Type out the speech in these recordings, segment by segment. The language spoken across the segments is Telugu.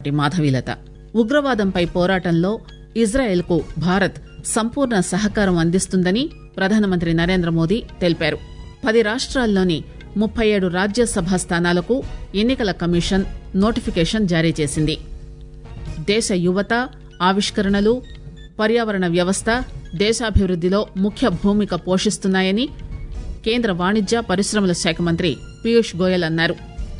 మాధవీలత ఉగ్రవాదంపై పోరాటంలో ఇజ్రాయెల్కు భారత్ సంపూర్ణ సహకారం అందిస్తుందని ప్రధానమంత్రి నరేంద్ర మోదీ తెలిపారు పది రాష్ట్రాల్లోని ముప్పై ఏడు రాజ్యసభ స్థానాలకు ఎన్నికల కమిషన్ నోటిఫికేషన్ జారీ చేసింది దేశ యువత ఆవిష్కరణలు పర్యావరణ వ్యవస్థ దేశాభివృద్దిలో ముఖ్య భూమిక పోషిస్తున్నాయని కేంద్ర వాణిజ్య పరిశ్రమల శాఖ మంత్రి పీయూష్ గోయల్ అన్నారు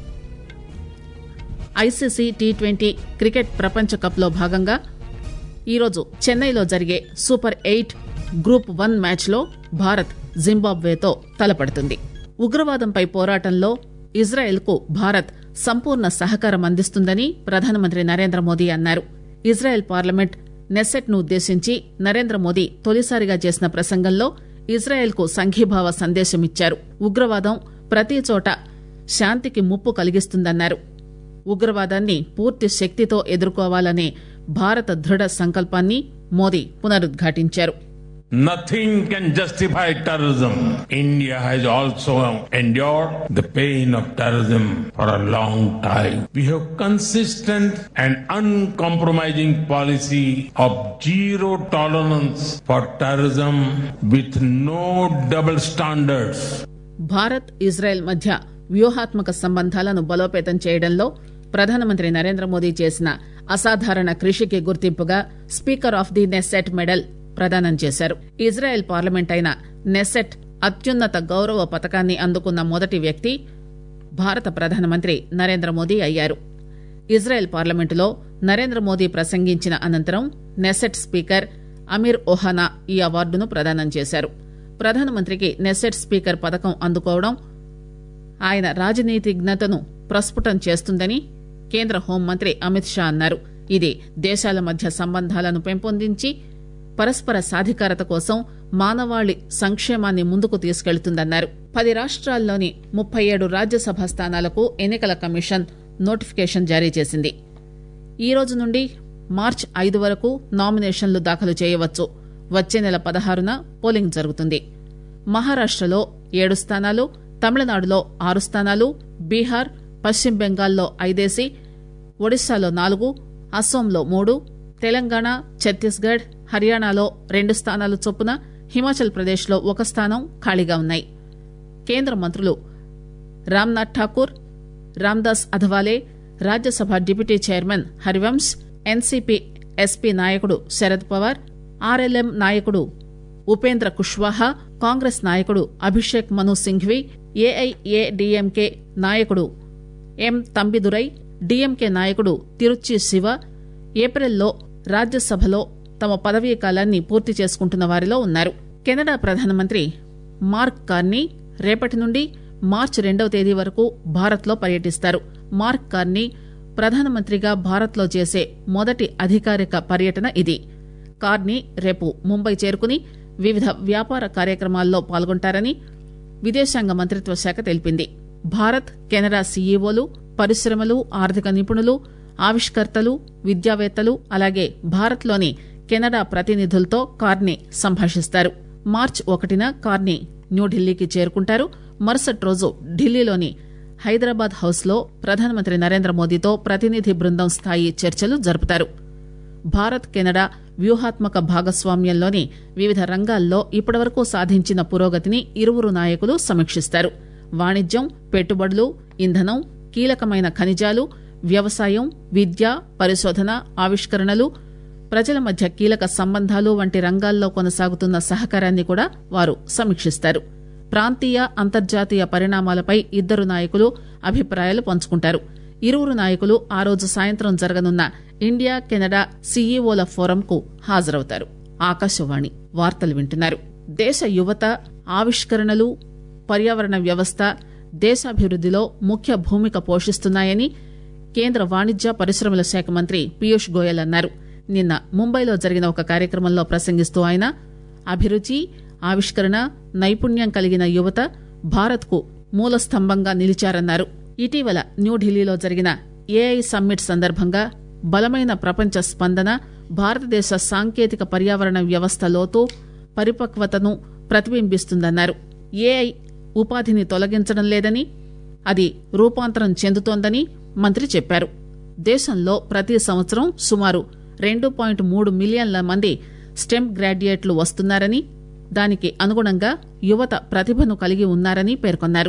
ఐసీసీ టీ ట్వంటీ క్రికెట్ ప్రపంచ కప్లో భాగంగా ఈరోజు చెన్నైలో జరిగే సూపర్ ఎయిట్ గ్రూప్ వన్ మ్యాచ్లో భారత్ జింబాబ్వేతో తలపడుతుంది ఉగ్రవాదంపై పోరాటంలో ఇజ్రాయెల్కు భారత్ సంపూర్ణ సహకారం అందిస్తుందని ప్రధానమంత్రి నరేంద్ర మోదీ అన్నారు ఇజ్రాయెల్ పార్లమెంట్ నెసెట్ ను ఉద్దేశించి నరేంద్ర మోదీ తొలిసారిగా చేసిన ప్రసంగంలో ఇజ్రాయెల్కు సంఘీభావ సందేశమిచ్చారు ఉగ్రవాదం ప్రతి చోట శాంతికి ముప్పు కలిగిస్తుందన్నారు ఉగ్రవాదాన్ని పూర్తి శక్తితో ఎదుర్కోవాలనే భారత దృఢ సంకల్పాన్ని మోదీ పునరుద్ఘాటించారు Nothing can justify terrorism. India has also endured the pain of terrorism for a long time. We have consistent and uncompromising policy of zero tolerance for terrorism with no double standards. Bharat Israel మధ్య వ్యూహాత్మక సంబంధాలను బలోపేతం చేయడంలో ప్రధానమంత్రి నరేంద్ర మోదీ చేసిన అసాధారణ కృషికి గుర్తింపుగా speaker of the Knesset medal ప్రదానం చేశారు ఇజ్రాయెల్ పార్లమెంట్ అయిన నెసెట్ అత్యున్నత గౌరవ పథకాన్ని అందుకున్న మొదటి వ్యక్తి భారత ప్రధానమంత్రి నరేంద్ర మోదీ అయ్యారు ఇజ్రాయెల్ పార్లమెంటులో నరేంద్ర మోదీ ప్రసంగించిన అనంతరం నెసెట్ స్పీకర్ అమీర్ ఓహానా ఈ అవార్డును ప్రదానం చేశారు ప్రధానమంత్రికి నెసెట్ స్పీకర్ పథకం అందుకోవడం ఆయన రాజనీతిజ్ఞతను ప్రస్ఫుటం చేస్తుందని కేంద్ర హోంమంత్రి అమిత్ షా అన్నారు ఇది దేశాల మధ్య సంబంధాలను పెంపొందించి పరస్పర సాధికారత కోసం మానవాళి సంక్షేమాన్ని ముందుకు తీసుకెళ్తుందన్నారు పది రాష్ట్రాల్లోని ముప్పై ఏడు రాజ్యసభ స్థానాలకు ఎన్నికల కమిషన్ నోటిఫికేషన్ జారీ చేసింది ఈ రోజు నుండి మార్చి ఐదు వరకు నామినేషన్లు దాఖలు చేయవచ్చు వచ్చే నెల పదహారున పోలింగ్ జరుగుతుంది మహారాష్టలో ఏడు స్థానాలు తమిళనాడులో ఆరు స్థానాలు బీహార్ పశ్చిమ బెంగాల్లో ఐదేసి ఒడిశాలో నాలుగు అస్సోంలో మూడు తెలంగాణ ఛత్తీస్గఢ్ హర్యానాలో రెండు స్థానాలు చొప్పున హిమాచల్ ప్రదేశ్లో ఒక స్థానం ఖాళీగా ఉన్నాయి కేంద్ర మంత్రులు Ramnath Thakur Ramdas Athawale Rajya Sabha deputy chairman Harivansh NCP SP నాయకుడు శరద్ పవార్ ఆర్ఎల్ఎం నాయకుడు ఉపేంద్ర కుష్వాహా కాంగ్రెస్ నాయకుడు అభిషేక్ మను సింఘ్వి ఏఐఏడీఎంకే నాయకుడు ఎం తంబిదురై డీఎంకే నాయకుడు తిరుచి శివ ఏప్రిల్లో రాజ్యసభలో తమ పదవీ కాలాన్ని పూర్తి చేసుకుంటున్న వారిలో ఉన్నారు కెనడా ప్రధానమంత్రి మార్క్ కార్నీ రేపటి నుండి మార్చి రెండవ తేదీ వరకు భారత్లో పర్యటిస్తారు మార్క్ కార్నీ ప్రధానమంత్రిగా భారత్లో చేసే మొదటి అధికారిక పర్యటన ఇది కార్నీ రేపు ముంబై చేరుకుని వివిధ వ్యాపార కార్యక్రమాల్లో పాల్గొంటారని విదేశాంగ మంత్రిత్వ శాఖ తెలిపింది భారత్ కెనడా సీఈఓలు పరిశ్రమలు ఆర్థిక నిపుణులు ఆవిష్కర్తలు విద్యావేత్తలు అలాగే భారత్లోని కెనడా ప్రతినిధులతో కార్నీ సంభాషిస్తారు మార్చి ఒకటిన కార్నీ న్యూఢిల్లీకి చేరుకుంటారు మరుసటి రోజు ఢిల్లీలోని హైదరాబాద్ హౌస్ లో ప్రధానమంత్రి నరేంద్ర మోదీతో ప్రతినిధి బృందం స్థాయి చర్చలు జరుపుతారు భారత్ కెనడా వ్యూహాత్మక భాగస్వామ్యంలోని వివిధ రంగాల్లో ఇప్పటివరకు సాధించిన పురోగతిని ఇరువురు నాయకులు సమీక్షిస్తారు వాణిజ్యం పెట్టుబడులు ఇంధనం కీలకమైన ఖనిజాలు వ్యవసాయం విద్య పరిశోధన ఆవిష్కరణలు ప్రజల మధ్య కీలక సంబంధాలు వంటి రంగాల్లో కొనసాగుతున్న సహకారాన్ని కూడా వారు సమీక్షిస్తారు ప్రాంతీయ అంతర్జాతీయ పరిణామాలపై ఇద్దరు నాయకులు అభిప్రాయాలు పంచుకుంటారు ఇరువురు నాయకులు ఆ రోజు సాయంత్రం జరగనున్న ఇండియా కెనడా సీఈఓల ఫోరంకు హాజరవుతారు ఆకాశవాణి వార్తలు వింటున్నారు దేశ యువత ఆవిష్కరణలు పర్యావరణ వ్యవస్థ దేశాభివృద్దిలో ముఖ్య భూమిక పోషిస్తున్నాయని కేంద్ర వాణిజ్య పరిశ్రమల శాఖ మంత్రి పీయూష్ గోయల్ అన్నారు నిన్న ముంబైలో జరిగిన ఒక కార్యక్రమంలో ప్రసంగిస్తూ ఆయన అభిరుచి ఆవిష్కరణ నైపుణ్యం కలిగిన యువత భారత్కు మూలస్తంభంగా నిలిచారన్నారు ఇటీవల న్యూఢిల్లీలో జరిగిన ఏఐ సమ్మిట్ సందర్భంగా బలమైన ప్రపంచ స్పందన భారతదేశ సాంకేతిక పర్యావరణ వ్యవస్థ లోతు పరిపక్వతను ప్రతిబింబిస్తుందన్నారు ఏఐ ఉపాధిని తొలగించడం లేదని అది రూపాంతరం చెందుతోందని మంత్రి చెప్పారు దేశంలో ప్రతి సంవత్సరం సుమారు రెండు పాయింట్ మూడు మిలియన్ల మంది స్టెమ్ గ్రాడ్యుయేట్లు వస్తున్నారని దానికి అనుగుణంగా యువత ప్రతిభను కలిగి ఉన్నారని పేర్కొన్నారు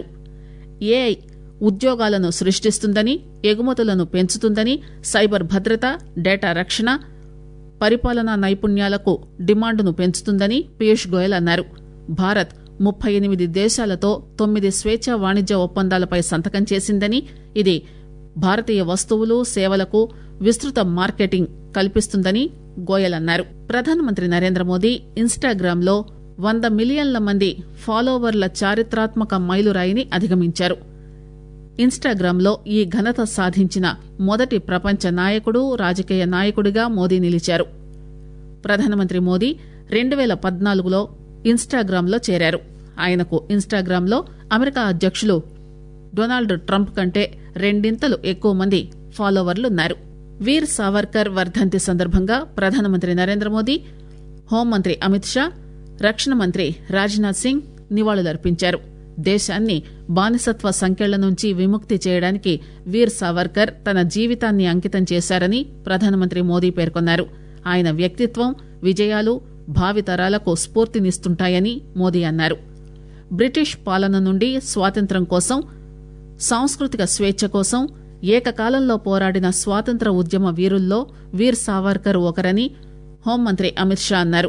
ఏఐ ఉద్యోగాలను సృష్టిస్తుందని ఎగుమతులను పెంచుతుందని సైబర్ భద్రత డేటా రక్షణ పరిపాలనా నైపుణ్యాలకు డిమాండ్ను పెంచుతుందని పీయూష్ గోయల్ అన్నారు భారత్ ముప్పై ఎనిమిది దేశాలతో తొమ్మిది స్వేచ్ఛ వాణిజ్య ఒప్పందాలపై సంతకం చేసిందని ఇది భారతీయ వస్తువులు సేవలకు విస్తృత మార్కెటింగ్ కల్పిస్తుందని గోయల్ అన్నారు ప్రధానమంత్రి నరేంద్ర మోదీ ఇన్స్టాగ్రామ్ లో వంద మిలియన్ల మంది ఫాలోవర్ల చారిత్రాత్మక మైలురాయిని అధిగమించారు ఇన్స్టాగ్రామ్ లో ఈ ఘనత సాధించిన మొదటి ప్రపంచ నాయకుడు రాజకీయ నాయకుడిగా మోదీ నిలిచారు ప్రధానమంత్రి మోదీ రెండు పేల పద్నాలుగులో ఇన్స్టాగ్రామ్ లో చేరారు ఆయనకు ఇన్స్టాగ్రామ్ లో అమెరికా అధ్యక్షులు డొనాల్డ్ ట్రంప్ కంటే రెండింతలు ఎక్కువ మంది ఫాలోవర్లున్నారు వీర్ సావర్కర్ వర్ధంతి సందర్భంగా ప్రధానమంత్రి నరేంద్ర మోదీ హోంమంత్రి అమిత్ షా రక్షణ మంత్రి రాజ్నాథ్ సింగ్ నివాళులర్పించారు దేశాన్ని బానిసత్వ సంకెళ్ల నుంచి విముక్తి చేయడానికి వీర్ సావర్కర్ తన జీవితాన్ని అంకితం చేశారని ప్రధానమంత్రి మోదీ పేర్కొన్నారు ఆయన వ్యక్తిత్వం విజయాలు భావితరాలకు స్ఫూర్తినిస్తుంటాయని మోదీ అన్నారు బ్రిటిష్ పాలన నుండి స్వాతంత్ర్యం కోసం సాంస్కృతిక స్వేచ్ఛ కోసం ఏకకాలంలో పోరాడిన స్వాతంత్ర ఉద్యమ వీరుల్లో వీర్ సావర్కర్ ఒకరని హోంమంత్రి అమిత్ షా అన్నారు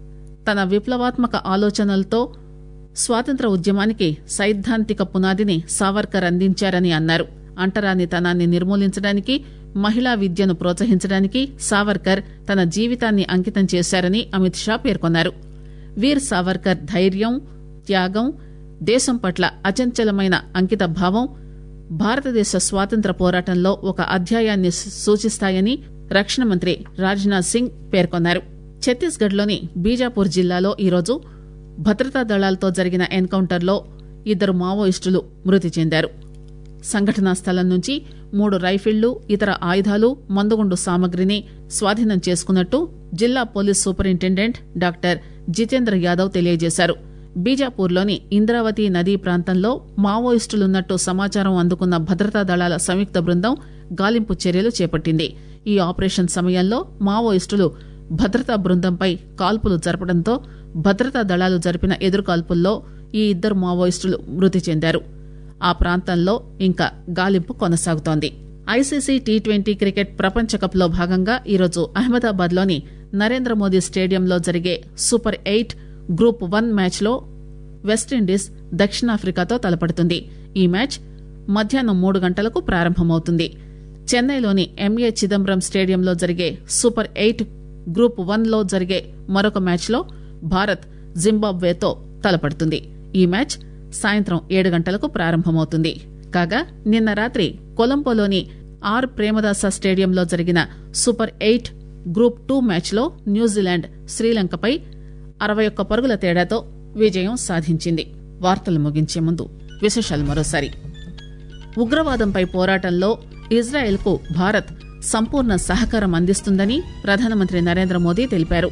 తన విప్లవాత్మక ఆలోచనలతో స్వాతంత్ర ఉద్యమానికి సైద్ధాంతిక పునాదిని సావర్కర్ అందించారని అన్నారు అంటరానితనాన్ని నిర్మూలించడానికి మహిళా విద్యను ప్రోత్సహించడానికి సావర్కర్ తన జీవితాన్ని అంకితం చేశారని అమిత్ షా పేర్కొన్నారు వీర్ సావర్కర్ ధైర్యం త్యాగం దేశం పట్ల అచంచలమైన అంకిత భావం భారతదేశ స్వాతంత్ర పోరాటంలో ఒక అధ్యాయాన్ని సూచిస్తాయని రక్షణ మంత్రి రాజ్నాథ్ సింగ్ పేర్కొన్నారు ఛత్తీస్గఢ్ లోని బీజాపూర్ జిల్లాలో ఈరోజు భద్రతా దళాలతో జరిగిన ఎన్కౌంటర్లో ఇద్దరు మావోయిస్టులు మృతి చెందారు సంఘటనా స్థలం నుంచి మూడు రైఫిళ్లు ఇతర ఆయుధాలు మందుగుండు సామగ్రిని స్వాధీనం చేసుకున్నట్టు జిల్లా police superintendent doctor Jitendra Yadav తెలియజేశారు బీజాపూర్లోని ఇంద్రావతి నదీ ప్రాంతంలో మావోయిస్టులున్నట్టు సమాచారం అందుకున్న భద్రతా దళాల సంయుక్త బృందం గాలింపు చర్యలు చేపట్టింది ఈ ఆపరేషన్ సమయంలో మావోయిస్టులు భద్రతా బృందంపై కాల్పులు జరపడంతో భద్రతా దళాలు జరిపిన ఎదురుకాల్పుల్లో ఈ ఇద్దరు మావోయిస్టులు మృతి చెందారు ఆ ప్రాంతంలో ఇంకా గాలింపు కొనసాగుతోంది ఐసీసీ టీ ట్వంటీ క్రికెట్ ప్రపంచ కప్ లో భాగంగా ఈరోజు అహ్మదాబాద్ లోని నరేంద్ర మోదీ స్టేడియంలో జరిగే super eight group one match లో వెస్టిండీస్ దక్షిణాఫ్రికాతో తలపడుతుంది ఈ మ్యాచ్ మధ్యాహ్నం మూడు గంటలకు ప్రారంభమవుతుంది చెన్నైలోని ఎంఏ చిదంబరం స్టేడియంలో జరిగే సూపర్ ఎయిట్ గ్రూప్ వన్ లో జరిగే మరొక మ్యాచ్ లో భారత్ జింబాబ్వేతో తలపడుతుంది ఈ మ్యాచ్ సాయంత్రం ఏడు గంటలకు ప్రారంభమవుతుంది కాగా నిన్న రాత్రి కొలంబోలోని ఆర్ ప్రేమదాస స్టేడియంలో జరిగిన సూపర్ ఎయిట్ గ్రూప్ టూ మ్యాచ్లో న్యూజిలాండ్ శ్రీలంకపై అరవై ఒక్క పరుగుల తేడాతో విజయం సాధించింది వార్తలు ముగించే ముందు విశేషాలు మరోసారి ఉగ్రవాదంపై పోరాటంలో ఇజ్రాయెల్ కు భారత్ సంపూర్ణ సహకారం అందిస్తుందని ప్రధానమంత్రి నరేంద్ర మోదీ తెలిపారు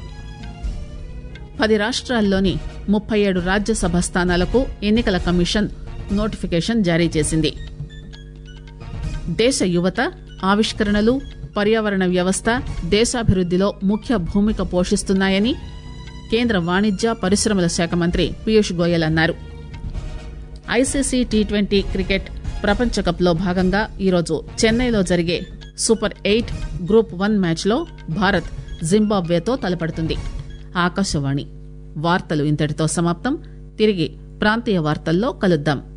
పది రాష్ట్రాల్లోని ముప్పై ఏడు రాజ్యసభ స్థానాలకు ఎన్నికల కమిషన్ నోటిఫికేషన్ జారీ చేసింది దేశ యువత ఆవిష్కరణలు పర్యావరణ వ్యవస్థ దేశాభివృద్దిలో ముఖ్య భూమిక పోషిస్తున్నాయని కేంద్ర వాణిజ్య పరిశ్రమల శాఖ మంత్రి పీయూష్ గోయల్ అన్నారు ఐసీసీ టీ ట్వంటీ క్రికెట్ ప్రపంచ కప్ లో భాగంగా ఈరోజు చెన్నైలో జరిగే సూపర్ ఎయిట్ గ్రూప్ వన్ మ్యాచ్లో భారత్ జింబాబ్వేతో తలపడుతుంది ఆకాశవాణి వార్తలు ఇంతటితో సమాప్తం తిరిగి ప్రాంతీయ వార్తల్లో కలుద్దాం